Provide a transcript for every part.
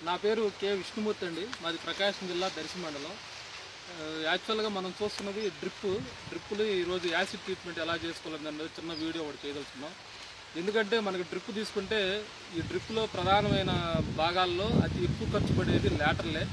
నా పేరు కె విష్ణుమూర్తి అండి మాది ప్రకాశం జిల్లా దర్శి మండలం ఆ, యాక్చువల్గా మనం చూస్తున్నది డ్రిప్ డ్రిప్పులు ఈరోజు యాసిడ్ ట్రీట్మెంట్ ఎలా చేసుకోవాలని అనేది చిన్న వీడియో ఒకటి చేయదలుచుకున్నాం ఎందుకంటే మనకి డ్రిప్ తీసుకుంటే ఈ డ్రిప్లో ప్రధానమైన భాగాల్లో అతి ఎక్కువ ఖర్చు పడేది లాటర్లే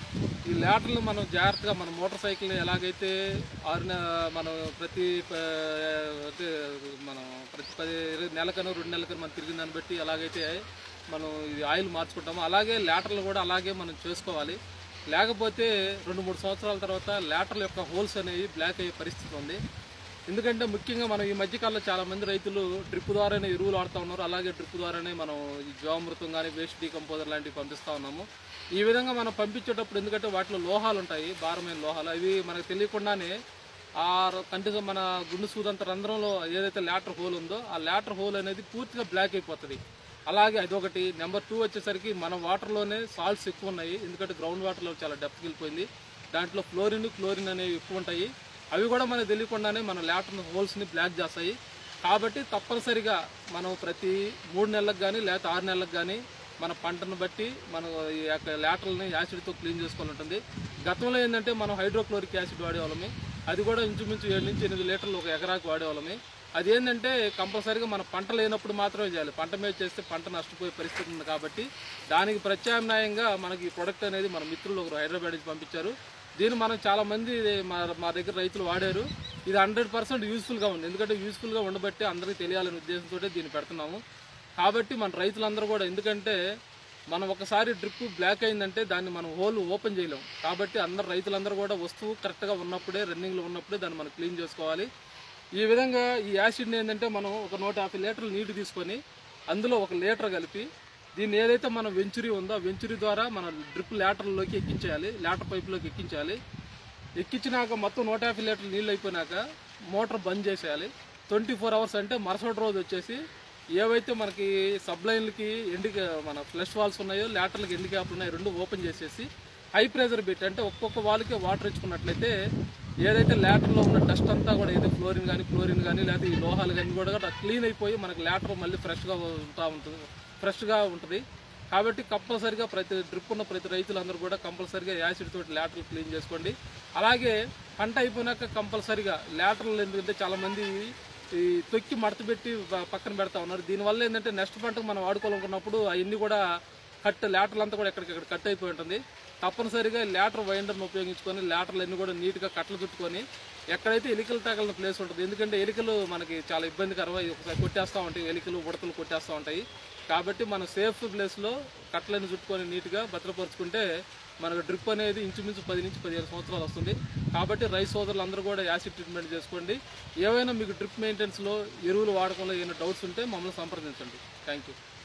ఈ లాటర్లు మనం జాగ్రత్తగా మన మోటార్ సైకిల్ ఎలాగైతే ఆరు నె- మనం ప్రతి ప- అంటే మనం ప్రతి పది నెలకనో రెండు నెలకనో మనం తిరిగిన దాన్ని బట్టి ఎలాగైతే మనం ఇది ఆయిల్ మార్చుకుంటామో అలాగే లాటర్లు కూడా అలాగే మనం చేసుకోవాలి లేకపోతే రెండు మూడు సంవత్సరాల తర్వాత లాటర్ల యొక్క హోల్స్ అనేవి బ్లాక్ అయ్యే పరిస్థితి ఉంది ఎందుకంటే ముఖ్యంగా మనం ఈ మధ్యకాలంలో చాలా మంది రైతులు డ్రిప్ ద్వారానే ఎరువులు వాడుతూ ఉన్నారు అలాగే డ్రిప్ ద్వారానే మనం ఈ జీవామృతం కానీ వేస్ట్ డీకంపోజర్ లాంటివి పంపిస్తూ ఉన్నాము ఈ విధంగా మనం పంపించేటప్పుడు ఎందుకంటే వాటిలో లోహాలు ఉంటాయి భారమైన లోహాలు అవి మనకు తెలియకుండానే ఆ కంటిగా మన గుండు సూదంత రంధ్రంలో ఏదైతే లాటర్ హోల్ ఉందో ఆ లాటర్ హోల్ అనేది పూర్తిగా బ్లాక్ అయిపోతుంది అలాగే అదొకటి నెంబర్ టూ వచ్చేసరికి మన వాటర్లోనే సాల్ట్స్ ఎక్కువ ఉన్నాయి ఎందుకంటే గ్రౌండ్ వాటర్లో చాలా డెప్త్కి వెళ్ళిపోయింది దాంట్లో ఫ్లోరిన్ క్లోరిన్ అనేవి ఎక్కువ ఉంటాయి అవి కూడా మనకు తెలియకుండానే మన లాటర్ హోల్స్ని బ్లాక్ చేస్తాయి కాబట్టి తప్పనిసరిగా మనం ప్రతి మూడు నెలలకు కానీ లేకపోతే ఆరు నెలలకు కానీ మన పంటను బట్టి మనం ఈ యొక్క లాటర్లని యాసిడ్తో క్లీన్ చేసుకోవాలి ఉంటుంది గతంలో ఏంటంటే మనం హైడ్రోక్లోరిక్ యాసిడ్ వాడేవాళ్ళమి అది కూడా ఇంచుమించు ఏడు నుంచి ఎనిమిది లీటర్లు ఒక ఎకరాకు వాడేవాళ్ళమి అది ఏంటంటే కంపల్సరీగా మన పంట లేనప్పుడు మాత్రమే చేయాలి పంట మీద చేస్తే పంట నష్టపోయే పరిస్థితి ఉంది కాబట్టి దానికి ప్రత్యామ్నాయంగా మనకి ఈ ప్రొడక్ట్ అనేది మన మిత్రులు ఒకరు హైదరాబాద్ నుంచి పంపించారు దీన్ని మనం చాలా మంది మా మా దగ్గర రైతులు వాడారు ఇది హండ్రెడ్ పర్సెంట్ యూస్ఫుల్గా ఉంది ఎందుకంటే యూస్ఫుల్గా ఉండబట్టి అందరికీ తెలియాలనే ఉద్దేశంతో దీన్ని పెడుతున్నాము కాబట్టి మన రైతులందరూ కూడా ఎందుకంటే మనం ఒకసారి డ్రిప్ బ్లాక్ అయిందంటే దాన్ని మనం హోల్ ఓపెన్ చేయలేం కాబట్టి అందరు రైతులందరూ కూడా వస్తువు కరెక్ట్గా ఉన్నప్పుడే రన్నింగ్లో ఉన్నప్పుడే దాన్ని మనం క్లీన్ చేసుకోవాలి ఈ విధంగా ఈ యాసిడ్ని ఏంటంటే మనం ఒక నూట యాభై లీటర్లు నీటి తీసుకొని అందులో ఒక లీటర్ కలిపి దీన్ని ఏదైతే మన వెంచురీ ఉందో ఆ వెంచురీ ద్వారా మన డ్రిప్ ల్యాటర్లోకి ఎక్కించేయాలి ల్యాటర్ పైపులోకి ఎక్కించాలి ఎక్కించినాక మొత్తం నూట యాభై లీటర్లు నీళ్ళు అయిపోయినాక మోటార్ బంద్ చేసేయాలి ట్వంటీ ఫోర్ అవర్స్ అంటే మరుసటి రోజు వచ్చేసి ఏవైతే మనకి సబ్లైన్లకి ఎండి మన ఫ్లష్ వాల్స్ ఉన్నాయో లాటర్లకి ఎండి క్యాప్లు ఉన్నాయో రెండు ఓపెన్ చేసేసి హై ప్రెజర్ పెట్టి అంటే ఒక్కొక్క వాల్కి వాటర్ ఇచ్చుకున్నట్లయితే ఏదైతే లాటర్లో ఉన్న డస్ట్ అంతా కూడా ఏదో ఫ్లోరిన్ కానీ క్లోరిన్ కానీ లేకపోతే ఈ లోహాలు కానీ కూడా క్లీన్ అయిపోయి మనకి లాటర్ మళ్ళీ ఫ్రెష్గా ఉంటా ఉంటుంది ఫ్రెష్గా ఉంటుంది కాబట్టి కంపల్సరిగా ప్రతి డ్రిప్ ఉన్న ప్రతి రైతులందరూ కూడా కంపల్సరిగా యాసిడ్ తోటి లాటర్లు క్లీన్ చేసుకోండి అలాగే పంట అయిపోయినాక కంపల్సరిగా లాటర్లు ఎందుకంటే చాలా మంది ఈ తొక్కి మడత పెట్టి ప- పక్కన పెడతా ఉన్నారు దీనివల్ల ఏంటంటే నెక్స్ట్ పంటకు మనం వాడుకోవాలనుకున్నప్పుడు అవన్నీ కూడా కట్ లాటర్లు అంతా కూడా ఎక్కడికక్కడ కట్ అయిపోయి ఉంటుంది తప్పనిసరిగా లాటర్ వైండర్ని ఉపయోగించుకొని లాటర్లు అన్ని కూడా నీట్గా కట్టలు చుట్టుకొని ఎక్కడైతే ఎలికలు తగలిన ప్లేస్ ఉంటుంది ఎందుకంటే ఎలికలు మనకి చాలా ఇబ్బందికరం అవి ఒకసారి కొట్టేస్తూ ఉంటాయి ఎలికలు ఉడతలు కొట్టేస్తూ ఉంటాయి కాబట్టి మనం సేఫ్ ప్లేస్లో కట్టలను చుట్టుకొని నీట్గా భద్రపరుచుకుంటే మనకు డ్రిప్ అనేది ఇంచుమించు పది నుంచి పదిహేను సంవత్సరాలు వస్తుంది కాబట్టి రైస్ సోదరులు అందరూ కూడా యాసిడ్ ట్రీట్మెంట్ చేసుకోండి ఏవైనా మీకు డ్రిప్ మెయింటెనెన్స్లో ఎరువులు వాడకంలో ఏమైనా డౌట్స్ ఉంటే మమ్మల్ని సంప్రదించండి థ్యాంక్ యూ